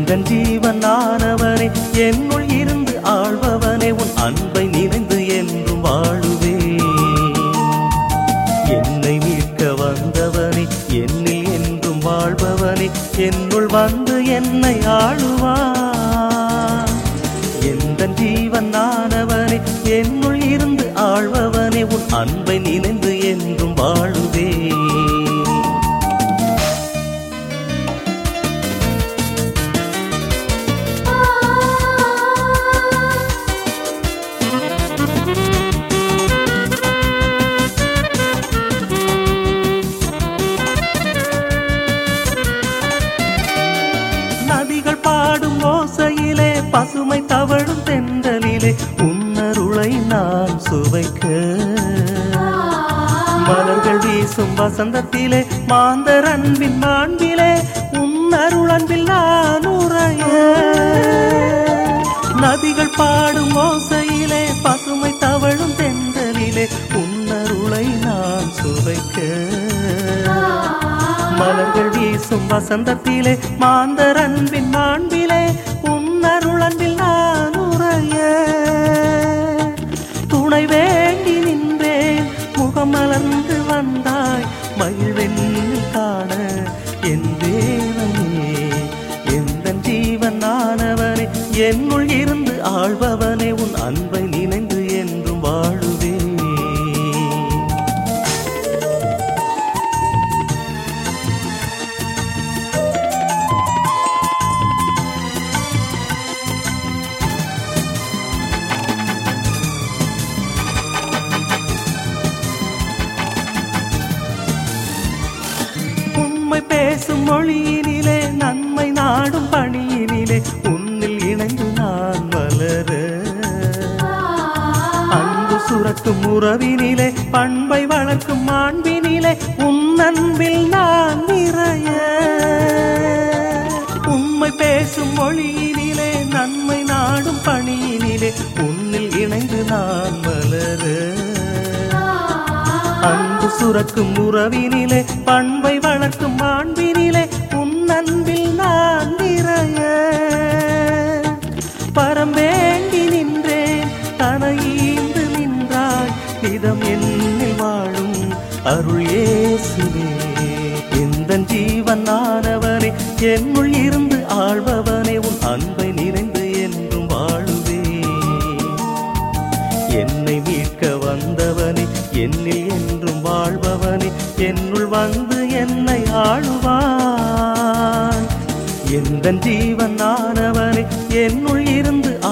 எந்த ஜீவனானவனே என்னுள் இருந்து ஆள்பவனே உன் அன்பை நினைந்து என்றும் வாழுவே என்னை மீட்க வந்தவனே என்னில் என்றும் வாழ்பவனே என்னுள் வந்து என்னை ஆளுவான் எந்த ஜீவனானவனே என்னுள் இருந்து ஆள்பவனே உன் அன்பை நினைந்து என்றும் வாழுவே நதிகள் பாடும் ஓசையிலே பசுமை தவழும் தென்றலிலே உன்னருளை நான் சுவைக்க மலர்கள் வீசும் வசந்தத்திலே மாந்தர் அன்பின் மாண்பிலே உன்னருள் அன்பில் நான் உறைய நதிகள் பாடும் ஓசையிலே பசுமை தவழும் தென்றலிலே உன்னருளை நான் சுவைக்க மலர்கள் வீசும் வசந்தத்திலே மாந்தர் அன்பின் மாண்பிலே உன்னருள் அன்பில் நான் உறைய துணை வேண்டி நின்றேன் முகமலர்ந்து வந்தாய் மகிழ்வெண்ணில் காண என் தேவனே எந்த ஜீவன் நானவனே என்னுள் இருந்து ஆள்பவனே உன் அன்பை நினைந்து என்றும் வாழுவே உண்மை பேசும் மொழியினிலே நன்மை நாடும் பணியினிலே உன்னில் இணைந்து நான் வளர அன்பு சுரக்கும் உறவினிலே பண்பை வளர்க்கும் மாண்பினிலே உன் அன்பில் நான் நிறைய உண்மை பேசும் மொழியினிலே நன்மை நாடும் பணியினிலே உன்னில் இணைந்து நான் வளர அன்பு சுரக்கும் உறவினிலே பண்பை வளர்க்கும் மாண்பினிலே உன் அன்பில் நான் நிறைய பரம் வேண்டி நின்றேன் தனையீந்து நின்றாய் இதம் என்னில் வாழும் அருள் இயேசுவே எந்த ஜீவன் நானவனே என்னுள் இருந்து ஆள்பவனே உன் அன்பை நிறைந்து என்றும் வாழுவே என்னை மீட்க வந்தவனே என்னில் என்றும் வாழ்பவனே என்னுள் வந்து என்னை ஆளுவான் எந்த ஜீவன் நானவனே என்னுள் இருந்து